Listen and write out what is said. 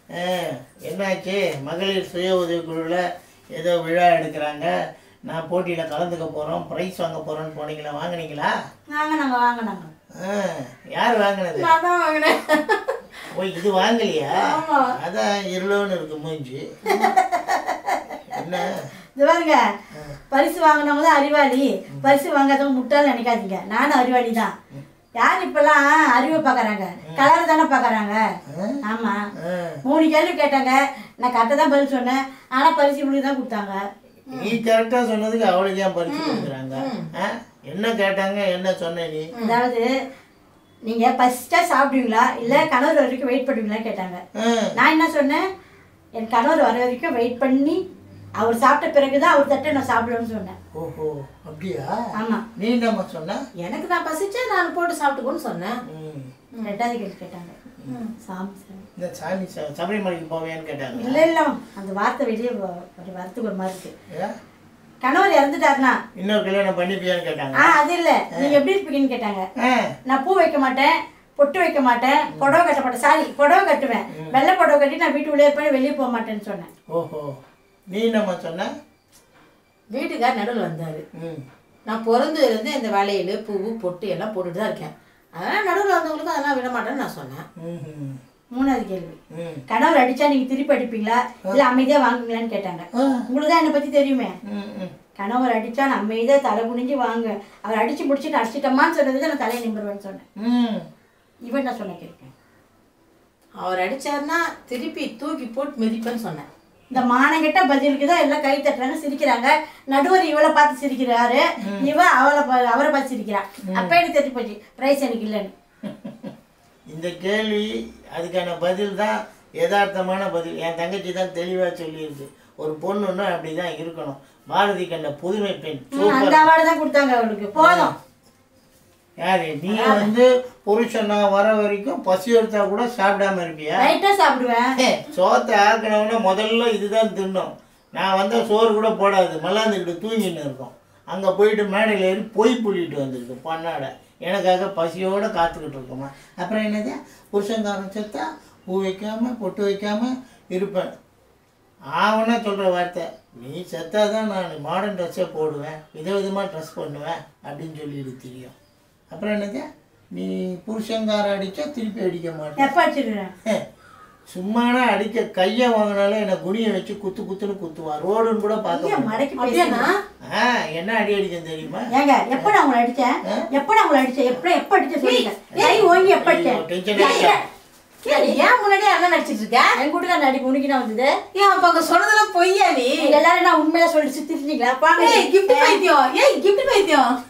ஆ, என்னாச்சு மகளிர் சுய உதவிக்குழுவில் ஏதோ விழா எடுக்கிறாங்க நான் போட்டியில் கலந்துக்க போகிறோம் ப்ரைஸ் வாங்க போகிறோன்னு போனீங்களா வாங்குனீங்களா வாங்கினாங்க வாங்கினாங்க ஆ, யார் வாங்கினது நான் தான் வாங்கினேன் ஓ இது வாங்கலையா ஆமா. அதான் இருளோன்னு இருக்கு மூஞ்சி என்ன இது பாருங்க பரிசு வாங்கினவங்க தான் அறிவாளி பரிசு வாங்காதவங்க முட்டாள் நினைக்காதீங்க நானும் அறிவாளி தான் யார் இப்பெல்லாம் அறிவை பார்க்கறாங்க கலர் தானே பார்க்கறாங்க ஆமா ஆ, மூணு கேள்வி கேட்டாங்க நான் கரெக்டாக தான் பதில் சொன்னேன் ஆனால் பரிசு இப்படி தான் கொடுத்தாங்க நீ கரெக்டாக சொன்னதுக்கு அவளுக்கு ஏன் பரிசு கொடுக்குறாங்க ஆ? என்ன கேட்டாங்க என்ன சொன்ன நீ அதாவது நீங்கள் ஃபஸ்ட்டாக சாப்பிடுவீங்களா இல்லை கணவர் வரைக்கும் வெயிட் பண்ணுவீங்களா கேட்டாங்க ஆ, நான் என்ன சொன்னேன் என் கணவர் வர வரைக்கும் வெயிட் பண்ணி அவர் சாப்பிட்ட பிறகு தான் அவர் தட்டை நான் சாப்பிடுவேன்னு சொன்னேன் ஓஹோ அப்படியா ஆமாம் நீ என்னம்மா சொன்ன எனக்கு தான் பசிச்சா நான் போட்டு சாப்பிட்டுக்கோன்னு சொன்னேன் ம். ரெண்டாவது கேள்வி கேட்டாங்க சாமி சாமி இந்த சாமி ச- சபரிமலைக்கு போவேன்னு கேட்டாங்க இல்லை இல்லை அந்த வார்த்தை வெளியே வ- ஒரு வரத்துக்கு ஒரு மாதிரி இருக்கு ஏன்? கணவர் இறந்துட்டாருனா இன்னொரு கல்யாணம் பண்ணிப்பியான்னு கேட்டாங்க ஆ அது இல்லை நீங்கள் எப்படி இருப்பீங்கன்னு கேட்டாங்க ஆ, நான் பூ வைக்க மாட்டேன் பொட்டு வைக்க மாட்டேன் புடவை கட்ட மாட்டேன் சாரி புடவை கட்டுவேன் வெள்ளை புடவை கட்டி நான் வீட்டு உள்ளே இருப்பேன் வெளியே போக மாட்டேன்னு சொன்னேன் ஓஹோ நீ என்னம்மா சொன்ன வீட்டுக்கார் நடுவில் வந்தாரு ம் நான் பிறந்ததுலேருந்து இந்த வளையல் பூவு பொட்டு எல்லாம் போட்டுட்டு தான் இருக்கேன் அதனால் நடுவில் வந்தவங்களுக்கு அதெல்லாம் விட மாட்டேன்னு நான் சொன்னேன் ம்ஹும். மூணாவது கேள்வி ம் கணவர் அடிச்சா நீங்க திருப்பி அடிப்பீங்களா இல்ல அமைதியா வாங்குவீங்களான்னு கேட்டாங்க ஆ. உங்களுக்கு தான் என்னை பத்தி தெரியுமே ம், ம். கணவர் அடிச்சா நான் அமைதியா தலை குனிஞ்சு வாங்க அவர் அடிச்சு முடிச்சுட்டு அடிச்சிட்டோமான்னு சொன்னதுக்கு நான் தலையை நிமிருவேன்னு சொன்னேன் ம் இவன் நான் சொன்ன கேட்பேன் அவர் அடிச்சாருன்னா திருப்பி தூக்கி போட்டு மிதிப்பேன்னு சொன்னேன் இந்த மானங்கிட்ட பதிலுக்கு தான் எல்லாம் கை தட்டுறாங்க சிரிக்கிறாங்க நடுவர் இவளை பார்த்து சிரிக்கிறாரு இவ அவளை பா- அவரை பார்த்து சிரிக்கிறா அப்ப எனக்கு தெரிஞ்சு போச்சு பிரைஸ் எனக்கு இல்லைன்னு இந்த கேள்வி அதுக்கான பதில் தான் யதார்த்தமான பதில் என் தங்கச்சி தான் தெளிவாக சொல்லியிருக்கு ஒரு பொண்ணுன்னா அப்படி தான் இருக்கணும் பாரதி கண்ட புதுமை பெண் அந்த சூப்பர் அவார்டு தான் கொடுத்தாங்க அவளுக்கு போதும் யாரு நீ வந்து புருஷன் நான் வர வரைக்கும் பசி எடுத்தா கூட சாப்பிடாம இருப்பியா லைட்டா சாப்பிடுவேன் ஏ, சோத்தை ஆக்கணும்னா முதல்ல இதுதான் தின்னும் நான் வந்தால் சோறு கூட போடாது மல்லாந்துக்கிட்டு தூங்கின்னு இருக்கோம் அங்கே போயிட்டு மேடையில் ஏறி பொய் புள்ளிட்டு வந்திருக்கு பண்ணாட எனக்காக பசியோடு காத்துக்கிட்டு இருக்கோமா அப்புறம் என்னது புருஷங்காரன் செத்தா பூ வைக்காம பொட்டு வைக்காம இருப்பேன் ஆவனா சொல்கிற வார்த்தை நீ செத்தாதான் நான் மாடர்ன் ட்ரெஸ்ஸே போடுவேன் விதவிதமாக ட்ரெஸ் பண்ணுவேன் அப்படின்னு சொல்லிட்டு தெரியும் அப்புறம் என்னது நீ புருஷங்கார அடித்தா திருப்பி அடிக்க மாட்டேன் எப்ப வச்சிருக்கேன் சும்மானா அடிக்க கையை வாங்கினாலும் என்னை குனிய வச்சு குத்து குத்துன்னு குத்துவான் ரோடுன்னு கூட பார்க்க மாட்டேன். மடக்கி அப்படியாண்ணா பேசுறேன் ஆ என்ன அடி அடிக்கும் தெரியுமா ஏங்க எப்ப நான் உங்களை அடிச்சேன் எப்ப நான் உங்களை அடிச்சேன் எப்ப எப்ப அடிச்சேன் சொல்லுங்க கை ஓங்கி எப்ப ஐயோ, அடிச்சேன் டென்ஷன் ஆயிட்டா. ஏன் ஏன் முன்னாடியே அண்ணன் நடிச்சிட்டு இருக்க என் கூட தான் நடிக்க உனக்கு நான் வந்தது ஏன் அப்ப அங்க சொன்னதெல்லாம் பொய்யா நீ நீங்க எல்லாரும் நான் உண்மையா சொல்லிட்டு சிரிச்சிருந்தீங்களா பாங்க ஏய் கிஃப்ட் பைத்தியம் ஏய் கிஃப்ட் பைத்தியம்